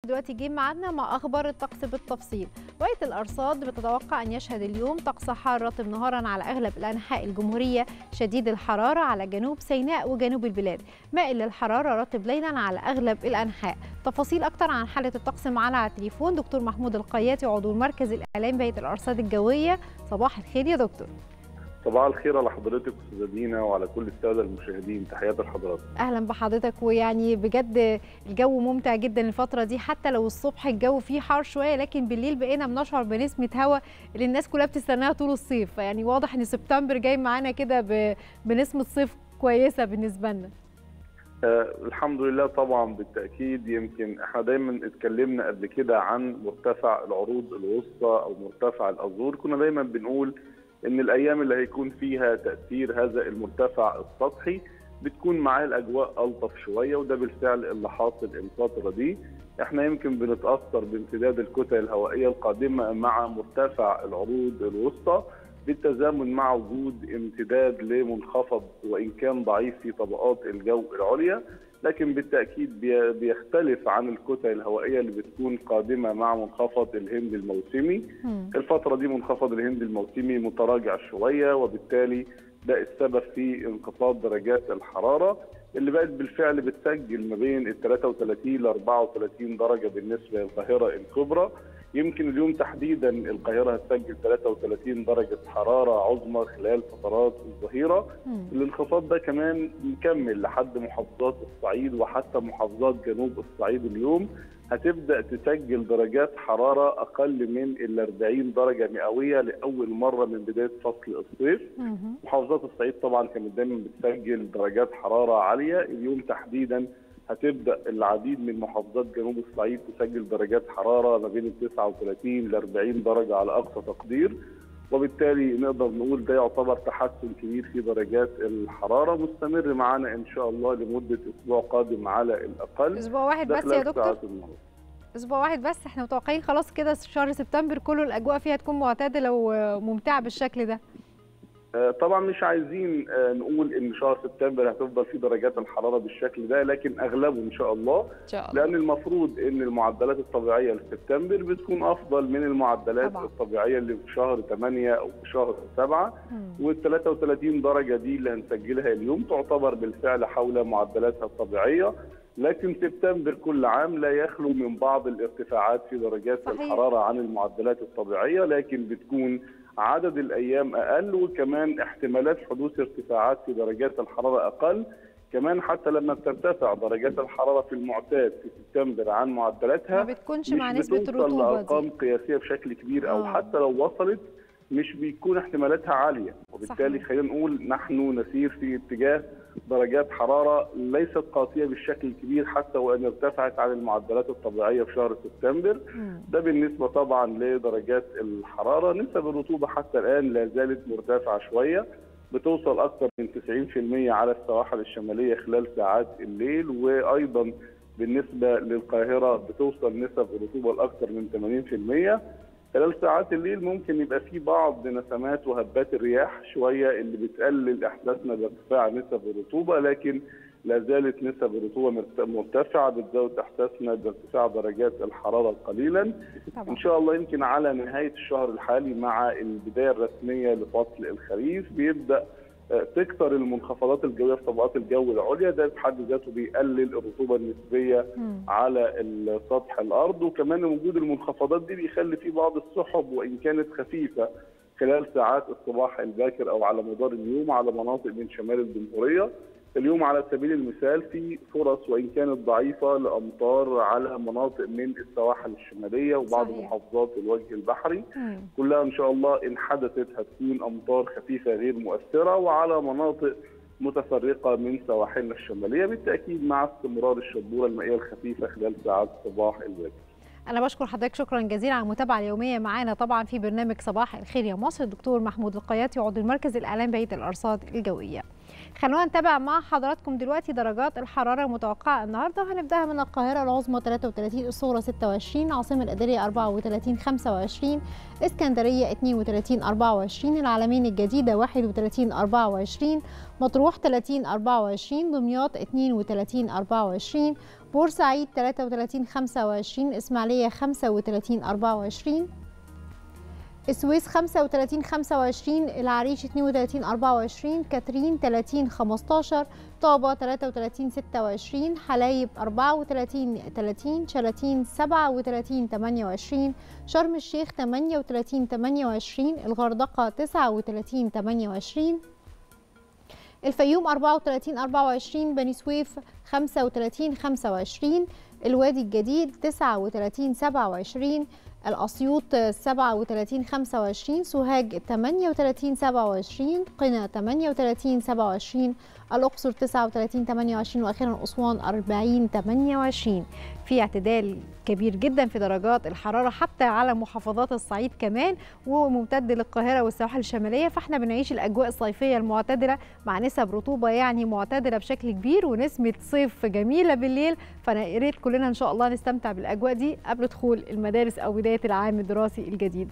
دلوقتي جه ميعادنا مع اخبار الطقس بالتفصيل وقت الارصاد بتتوقع ان يشهد اليوم طقس حار رطب نهارا على اغلب الانحاء الجمهوريه شديد الحراره على جنوب سيناء وجنوب البلاد مائل للحراره رطب ليلا على اغلب الانحاء تفاصيل اكتر عن حاله الطقس معانا على التليفون دكتور محمود القياتي عضو المركز الاعلامي بهيئه الارصاد الجويه صباح الخير يا دكتور صباح الخير على حضرتك استاذه دينا وعلى كل الساده المشاهدين تحياتي لحضرتك اهلا بحضرتك ويعني بجد الجو ممتع جدا الفتره دي حتى لو الصبح الجو فيه حار شويه لكن بالليل بقينا بنشعر بنسمه هواء اللي الناس كلها بتستناها طول الصيف يعني واضح ان سبتمبر جاي معانا كده بنسمه صيف كويسه بالنسبه لنا آه الحمد لله طبعا بالتاكيد يمكن احنا دايما اتكلمنا قبل كده عن مرتفع العروض الوسطى او مرتفع الازور كنا دايما بنقول ان الايام اللي هيكون فيها تاثير هذا المرتفع السطحي بتكون معاه الاجواء الطف شويه وده بالفعل اللي حاصل الفتره دي احنا يمكن بنتاثر بامتداد الكتل الهوائيه القادمه مع مرتفع العروض الوسطى بالتزامن مع وجود امتداد لمنخفض وان كان ضعيف في طبقات الجو العليا لكن بالتاكيد بيختلف عن الكتل الهوائيه اللي بتكون قادمه مع منخفض الهند الموسمي الفتره دي منخفض الهند الموسمي متراجع شويه وبالتالي ده السبب في انخفاض درجات الحراره اللي بقت بالفعل بتسجل ما بين ال 33 ل 34 درجه بالنسبه للقاهره الكبرى يمكن اليوم تحديدا القاهره هتسجل 33 درجه حراره عظمى خلال فترات الظهيره الانخفاض ده كمان مكمل لحد محافظات الصعيد وحتى محافظات جنوب الصعيد اليوم هتبدا تسجل درجات حراره اقل من ال 40 درجه مئويه لاول مره من بدايه فصل الصيف محافظات الصعيد طبعا كانت دايما بتسجل درجات حراره عاليه اليوم تحديدا هتبدا العديد من محافظات جنوب الصعيد تسجل درجات حراره ما بين ال 39 ل 40 درجه على اقصى تقدير وبالتالي نقدر نقول ده يعتبر تحسن كبير في درجات الحراره مستمر معانا ان شاء الله لمده اسبوع قادم على الاقل اسبوع واحد بس يا دكتور اسبوع واحد بس احنا متوقعين خلاص كده شهر سبتمبر كله الاجواء فيها تكون معتدله وممتعه بالشكل ده طبعا مش عايزين نقول ان شهر سبتمبر هتفضل فيه درجات الحراره بالشكل ده لكن اغلبه ان شاء الله إن شاء الله. لان المفروض ان المعدلات الطبيعيه لسبتمبر بتكون افضل من المعدلات طبعا. الطبيعيه اللي في شهر 8 او في شهر 7 وال 33 درجه دي اللي هنسجلها اليوم تعتبر بالفعل حول معدلاتها الطبيعيه لكن سبتمبر كل عام لا يخلو من بعض الارتفاعات في درجات صحيح. الحراره عن المعدلات الطبيعيه لكن بتكون عدد الايام اقل وكمان احتمالات حدوث ارتفاعات في درجات الحراره اقل كمان حتى لما بترتفع درجات الحراره في المعتاد في سبتمبر عن معدلاتها ما بتكونش مش مع نسبه بتوصل الرطوبه لارقام دي قياسيه بشكل كبير او آه. حتى لو وصلت مش بيكون احتمالاتها عاليه وبالتالي صحيح. خلينا نقول نحن نسير في اتجاه درجات حراره ليست قاسيه بالشكل الكبير حتى وان ارتفعت عن المعدلات الطبيعيه في شهر سبتمبر مم. ده بالنسبه طبعا لدرجات الحراره نسب الرطوبه حتى الان لا زالت مرتفعه شويه بتوصل اكثر من 90% على السواحل الشماليه خلال ساعات الليل وايضا بالنسبه للقاهره بتوصل نسب الرطوبه لاكثر من 80% خلال ساعات الليل ممكن يبقى في بعض نسمات وهبات الرياح شويه اللي بتقلل احساسنا بارتفاع نسب الرطوبه لكن لا زالت نسب الرطوبه مرت- مرتفعه بتزود احساسنا بارتفاع درجات الحراره قليلا طبعا ان شاء الله يمكن على نهايه الشهر الحالي مع البدايه الرسميه لفصل الخريف بيبدا آه، تكثر المنخفضات الجويه في طبقات الجو العليا ده بحد ذاته بيقلل الرطوبه النسبيه مم. على سطح الارض وكمان وجود المنخفضات دي بيخلي في بعض السحب وان كانت خفيفه خلال ساعات الصباح الباكر او على مدار اليوم على مناطق من شمال الجمهوريه اليوم على سبيل المثال في فرص وان كانت ضعيفه لامطار على مناطق من السواحل الشماليه وبعض صحيح. محافظات الوجه البحري مم. كلها ان شاء الله ان حدثت هتكون امطار خفيفه غير مؤثره وعلى مناطق متفرقه من سواحلنا الشماليه بالتاكيد مع استمرار الشبوره المائيه الخفيفه خلال ساعات الصباح الباكر. انا بشكر حضرتك شكرا جزيلا على المتابعه اليوميه معانا طبعا في برنامج صباح الخير يا مصر الدكتور محمود القياتي عضو المركز الاعلامي بهيئه الارصاد الجويه خلونا نتابع مع حضراتكم دلوقتي درجات الحراره المتوقعه النهارده وهنبداها من القاهره العظمى 33 الصغرى 26 العاصمه الاداريه 34 25 اسكندريه 32 24 العلمين الجديده 31 24 مطروح 30 24 دمياط 32 24 بورسعيد 33 25 إسماعيلية 35 24 السويس 35 25 العريش 32 24 كاترين 30 15 طابة 33 26 حلايب 34 30 شلاتين 37 28 شرم الشيخ 38 28 الغردقة 39 28 الفيوم 34 24 بني سويف 35 25 الوادي الجديد 39 27 الأسيوط 37 25 سوهاج 38 27 قنا 38 27 الأقصر 39 28 وأخيرا أسوان 40 28 في اعتدال كبير جدا في درجات الحرارة حتى على محافظات الصعيد كمان وممتد للقاهرة والسواحل الشمالية فاحنا بنعيش الأجواء الصيفية المعتدلة مع نسب رطوبة يعني معتدلة بشكل كبير ونسمة صيف جميلة بالليل فأنا يا ريت كلنا إن شاء الله نستمتع بالأجواء دي قبل دخول المدارس أو بداية العام الدراسي الجديد